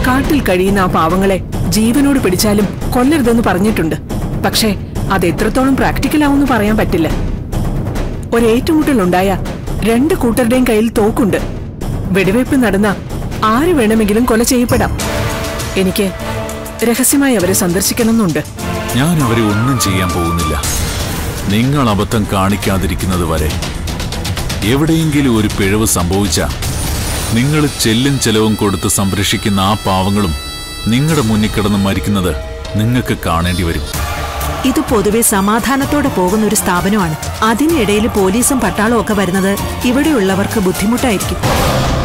കാട്ടിൽ കഴിയുന്ന ആ പാവങ്ങളെ ജീവനോട് പിടിച്ചാലും കൊല്ലരുതെന്ന് പറഞ്ഞിട്ടുണ്ട് പക്ഷേ അത് എത്രത്തോളം പ്രാക്ടിക്കൽ ആവുമെന്ന് പറയാൻ പറ്റില്ല ഒരേറ്റുമുട്ടലുണ്ടായ രണ്ട് കൂട്ടരുടെയും കയ്യിൽ തോക്കുണ്ട് വെടിവയ്പ് നടന്ന ആര് വേണമെങ്കിലും കൊല ചെയ്യപ്പെടാം എനിക്ക് രഹസ്യമായി അവരെ സന്ദർശിക്കണമെന്നുണ്ട് ഞാൻ അവരെ ഒന്നും ചെയ്യാൻ പോകുന്നില്ല നിങ്ങൾ അബദ്ധം കാണിക്കാതിരിക്കുന്നത് വരെ എവിടെയെങ്കിലും ഒരു പിഴവ് സംഭവിച്ച നിങ്ങൾ ചെല്ലും ചെലവും കൊടുത്ത് സംരക്ഷിക്കുന്ന ആ പാവങ്ങളും നിങ്ങളുടെ മുന്നിൽ കിടന്ന് മരിക്കുന്നത് നിങ്ങൾക്ക് കാണേണ്ടി വരും ഇത് പൊതുവെ സമാധാനത്തോടെ പോകുന്ന ഒരു സ്ഥാപനമാണ് അതിനിടയിൽ പോലീസും പട്ടാളവും ഒക്കെ വരുന്നത് ഇവിടെയുള്ളവർക്ക് ബുദ്ധിമുട്ടായിരിക്കും